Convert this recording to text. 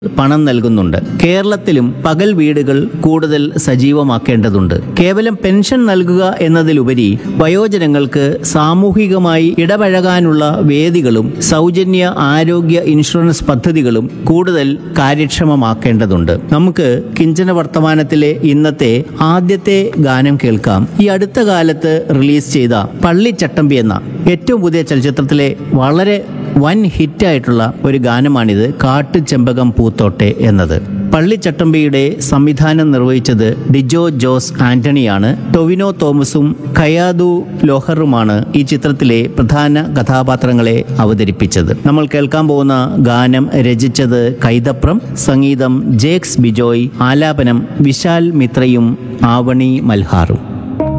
പണം നൽകുന്നുണ്ട് കേരളത്തിലും പകൽ വീടുകൾ കൂടുതൽ സജീവമാക്കേണ്ടതുണ്ട് കേവലം പെൻഷൻ നൽകുക എന്നതിലുപരി വയോജനങ്ങൾക്ക് സാമൂഹികമായി ഇടപഴകാനുള്ള വേദികളും സൗജന്യ ആരോഗ്യ ഇൻഷുറൻസ് പദ്ധതികളും കൂടുതൽ കാര്യക്ഷമമാക്കേണ്ടതുണ്ട് നമുക്ക് കിഞ്ചന വർത്തമാനത്തിലെ ഇന്നത്തെ ആദ്യത്തെ ഗാനം കേൾക്കാം ഈ അടുത്ത കാലത്ത് റിലീസ് ചെയ്ത പള്ളിച്ചട്ടമ്പി എന്ന ഏറ്റവും പുതിയ ചലച്ചിത്രത്തിലെ വളരെ വൻ ഹിറ്റായിട്ടുള്ള ഒരു ഗാനമാണിത് കാട്ടുചെമ്പകം പൂത്തോട്ടെ എന്നത് പള്ളിച്ചട്ടമ്പിയുടെ സംവിധാനം നിർവഹിച്ചത് ഡിജോ ജോസ് ആന്റണിയാണ് ടൊവിനോ തോമസും ഖയാദു ലോഹറുമാണ് ഈ ചിത്രത്തിലെ പ്രധാന കഥാപാത്രങ്ങളെ അവതരിപ്പിച്ചത് നമ്മൾ കേൾക്കാൻ പോകുന്ന ഗാനം രചിച്ചത് കൈതപ്രം സംഗീതം ജേക്സ് ബിജോയ് ആലാപനം വിശാൽ മിത്രയും ആവണി മൽഹാറും